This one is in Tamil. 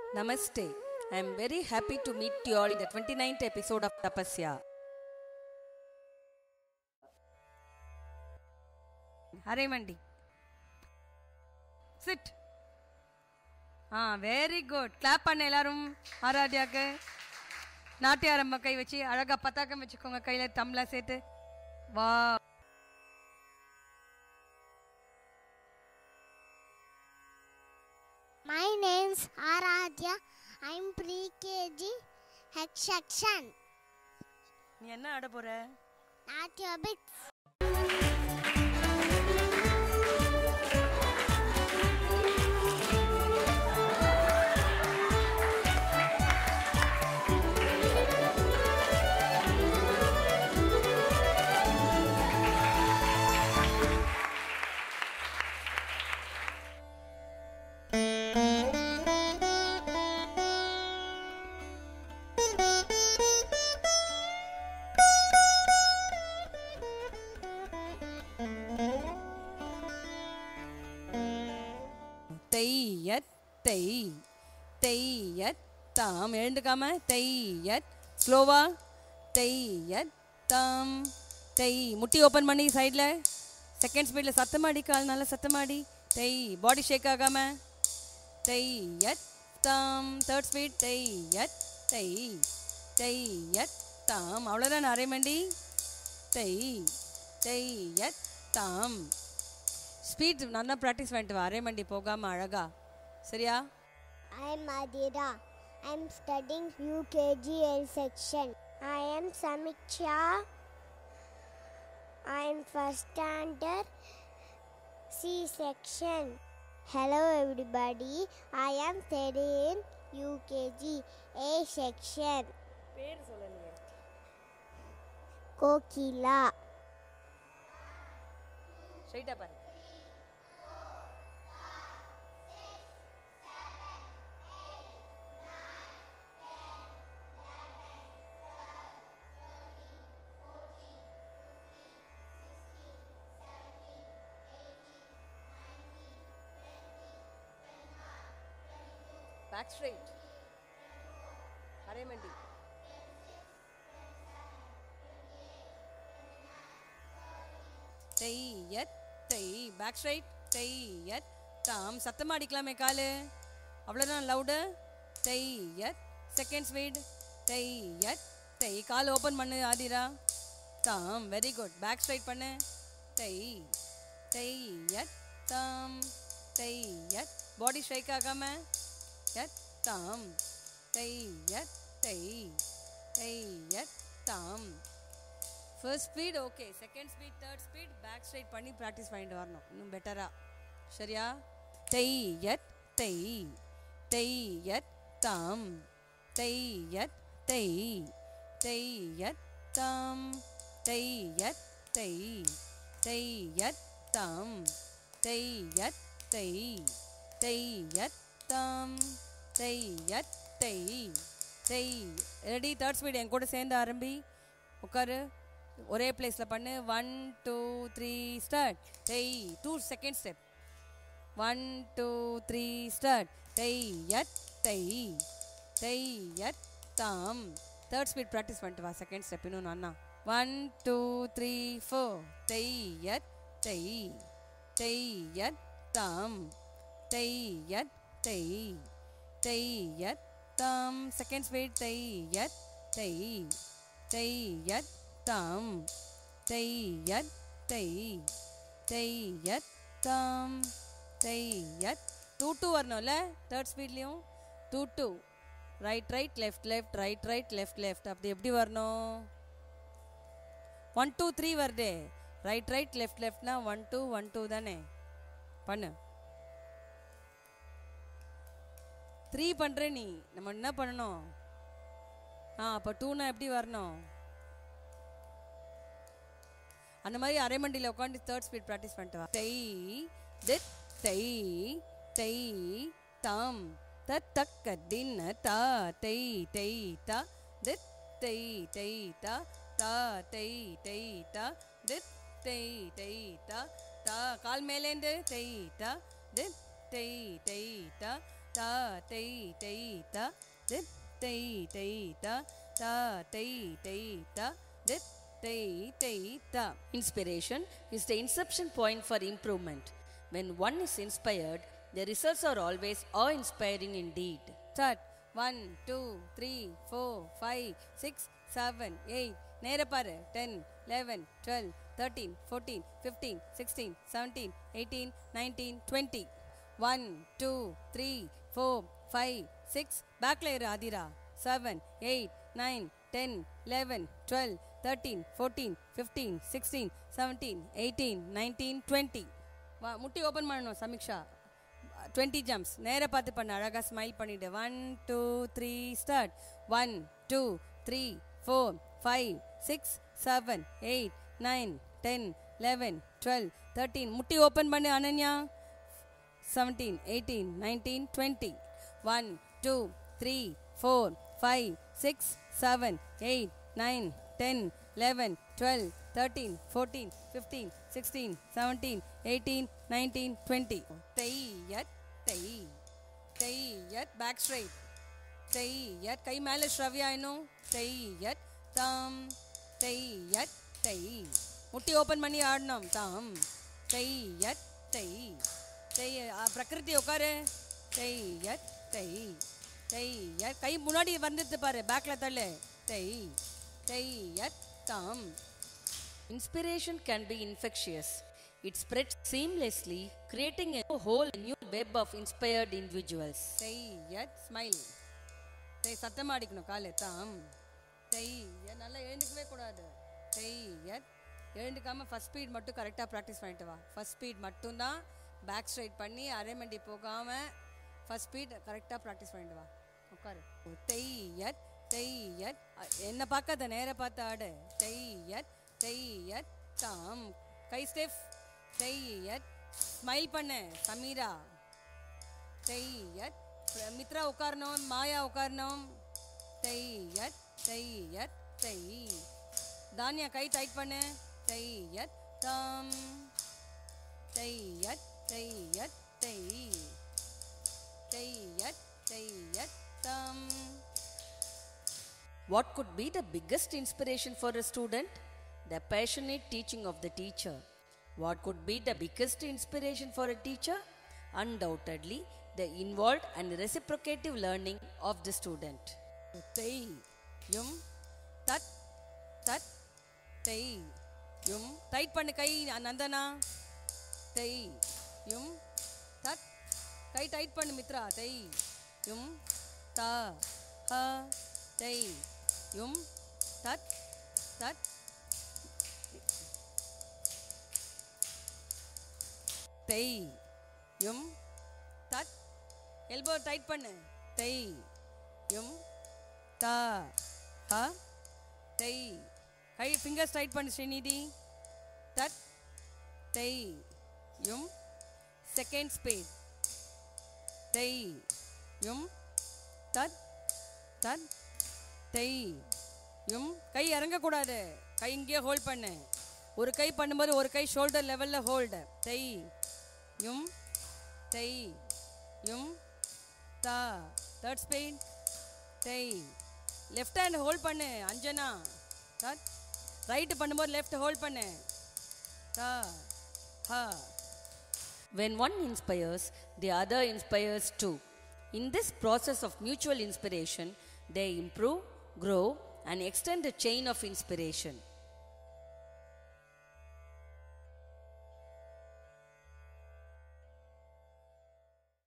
Namaste. I am very happy to meet you all in the 29th episode of Tapasya. அரே மண்டி சிட் ஆ வெரி குட் கிளாப் பண்ண எல்லாரும் ஆராத்யாக்கு நாட்டியாரம்ம கை வச்சு அழகா பத்தாக்கம் வச்சுக்கோங்க கையில தம்ளா சேர்த்து வா My name's Aradhya. I'm pre-KG section. நீ என்ன ஆட போற Not your bits. தெய்யத் தெய் தெய்யத் தாம் எழுந்துக்காம தெய்யத் ஸ்லோவா தெய்யத் தாம் தெய் முட்டி ஓப்பன் பண்ணி சைடில் செகண்ட் ஸ்பீடில் சத்தமாடி கால் நல்லா சத்தமாடி தெய் பாடி ஷேக் ஆகாம தெய்யத் தாம் தேர்ட் ஸ்பீட் தெய்யத் தெய் தெய்யத் தாம் அவ்வளோதான் அரைமண்டி தெய் தெய்யத் தாம் ஸ்பீட் நல்லா ப்ராக்டிஸ் பண்ணிட்டு வா அரைமண்டி போகாமல் அழகா சரியா I'm Adira. I'm studying UKG L section. I am Samiksha. I am first standard C section. Hello everybody. I am studying UKG A section. பேர் சொல்லுங்க Kokila. ஸ்ட்ரைட்டாக பாரு பேக் ஸ்ட்ரைட் அரைமண்டி தெய்யத் தெய் பேக் ஸ்ட்ரைட் தெய்யத் தாம் சத்தமா அடிக்கலாமே காலு அவ்வளோதான் லவுடு தெய்யத் செகண்ட் ஸ்பீட் தெய்யத் தெய் கால் ஓப்பன் பண்ணு ஆதிரா தாம் வெரி குட் பேக் ஸ்ட்ரைட் பண்ணு தெய் தெய்யத் தாம் தெய்யத் பாடி ஸ்ட்ரைக் ஆகாம யத் தாம் தெய்யத் தெய் தெய்யத் தாம் first speed okay second speed third speed back straight பண்ணி ப்ராக்டிஸ் பண்ணிட்டு வரணும் இன்னும் பெட்டராக சரியா தெய்யத் தெய் தெய்யத் தாம் தெய்யத் தெய் தெய்யத் தாம் தெய்யத் தெய் தெய்யத் தாம் தெய்யத் தெய் தெய்யத் தாம் தெய்யத் தெய் தெய் ரெடி தேர்ட் ஸ்பீட் என் கூட சேர்ந்து ஆரம்பி உட்காரு ஒரே பிளேஸில் பண்ணு ஒன் டூ த்ரீ ஸ்டார்ட் தெய் two second step one two three start தெய் யத் தெய் தெய் யத் தாம் தேர்ட் ஸ்பீட் ப்ராக்டிஸ் பண்ணிட்டு வா செகண்ட் ஸ்டெப் இன்னொன்று அண்ணா ஒன் டூ த்ரீ ஃபோர் தெய் யத் தெய் தெய் யத் தாம் தெய் யத் தெய் தெய் யத் தாம் செகண்ட் ஸ்பீட் தெய் யத் தெய் தெய் யத் தாம் தெய் யத் தெய் தெய் யத் தாம் தெய் யத் டூ டூ வரணும்ல தேர்ட் ஸ்பீட்லேயும் two two right right left left right right left left அப்படி எப்படி வரணும் ஒன் டூ த்ரீ வருதே ரைட் ரைட் லெஃப்ட் லெஃப்ட்னா ஒன் டூ ஒன் டூ தானே பண்ணு த்ரீ பண்ணுற நீ நம்ம என்ன பண்ணணும் ஆ அப்போ டூனா எப்படி வரணும் அந்த மாதிரி அரைமண்டியில் உட்காந்து தேர்ட் ஸ்பீட் ப்ராக்டிஸ் பண்ணிட்டு வா தெய் தித் தெய் தெய் தாம் தத் தக்க தின்ன தா தெய் தெய் தா தித் தெய் தெய் தா தா தெய் தெய் தா தித் தெய் தெய் தா தா கால் மேலேந்து தெய் தா தித் தெய் தெய் தா ta tei tei ta dit tei tei ta ta tei tei ta dit tei tei ta Inspiration is the inception point for improvement. When one is inspired, the results are always awe inspiring indeed. start one two three four five six seven eight நேர பாரு ten eleven twelve thirteen fourteen fifteen sixteen seventeen eighteen nineteen twenty one two three four five six பேக்கில் இரு Aadhira seven eight nine ten eleven twelve thirteen fourteen fifteen sixteen seventeen eighteen nineteen twenty வா முட்டி ஓப்பன் பண்ணணும் சமீக்ஷா டுவெண்ட்டி ஜம்ப்ஸ் நேரா பார்த்து பண்ண அழகாக ஸ்மைல் பண்ணிட்டு one two three start one two three four five six seven eight nine ten eleven twelve thirteen முட்டி ஓப்பன் பண்ணு Ananya seventeen eighteen nineteen twenty one two three four five six seven eight nine ten eleven twelve thirteen fourteen fifteen sixteen seventeen eighteen nineteen twenty தெய்யத் தெய் தெய்யத் பேக் ஸ்ட்ரைட் தெய்யத் கை மேலே ஸ்ரவ்யா இன்னும் தெய்யத் தாம் தெய்யத் தெய் முட்டி ஓப்பன் பண்ணி ஆடணும் தாம் தெய்யத் தெய் தெய் ஆ, பிரகிருதி உட்காரு தெய்யத் தெய் தெய்யத் கை முன்னாடி வந்துட்டு பாரு பேக்ல தள்ளு தெய் தெய்யத் தாம் Inspiration can be infectious. It spreads seamlessly, creating a whole new web of inspired individuals. தெய்யத் ஸ்மைல் தெய் சத்தமாக அடிக்கணும் காலு தாம் தெய்யத் நல்லா எழுந்துக்கவே கூடாது தெய்யத் எழுந்துக்காம ஃபர்ஸ்ட் ஸ்பீட் மட்டும் கரெக்டாக ப்ராக்டிஸ் பண்ணிட்டு வா ஃபர்ஸ்ட் ஸ்பீட் மட்டும்தான் பேக் ஸ்ட்ரைட் பண்ணி அரைமண்டி போகாமல் ஃபர்ஸ்ட் ஸ்பீட் கரெக்டாக ப்ராக்டிஸ் பண்ணிட்டு வா உட்காரு தெய்யத் தெய்யத் அ- என்ன பார்க்காத நேரா பார்த்து ஆடு தெய்யத் தெய்யத் தாம் கை ஸ்டெஃப் தெய்யத் ஸ்மைல் பண்ணு சமீரா தெய்யத் மித்ரா உட்காரணும் மாயா உட்காரணும் தெய்யத் தெய்யத் தெய் தானியா கை டைட் பண்ணு தெய்யத் தாம் தெய்யத் தெய்யத் தெய் தெய்யத் தெய்யத் தாம் What could be the biggest inspiration for a student? The passionate teaching of the teacher. What could be the biggest inspiration for a teacher? Undoubtedly, the involved and reciprocative learning of the student. தெய் யும் தட் தட் தெய் யும் டைட் பண்ணு கை நந்தனா தெய் யும் தட் கை டைட் பண்ணு மித்ரா தெய் யும் த ஹ தெய் யும் தட் தட் தெய் யும் தட் எல்போ டைட் பண்ணு தெய் யும் த ஹ தெய் கை ஃபிங்கர்ஸ் டைட் பண்ணு ஸ்ரீநிதி தட் தெய் யும் செகண்ட் ஸ்பீட் தெய் யும் தட் தட் தெய் யும் கை இறங்கக்கூடாது கை இங்கேயே ஹோல்ட் பண்ணு ஒரு கை பண்ணும்போது ஒரு கை ஷோல்டர் லெவலில் ஹோல்டு தெய் யும் தெய் யும் தா தேர்ட் ஸ்பீட் தெய் லெஃப்ட் ஹேண்ட் ஹோல்ட் பண்ணு அஞ்சனா தட் ரைட்டு பண்ணும்போது லெஃப்ட் ஹோல்ட் பண்ணு தா ஹா When one inspires, the other inspires too. In this process of mutual inspiration, they improve, grow, and extend the chain of inspiration.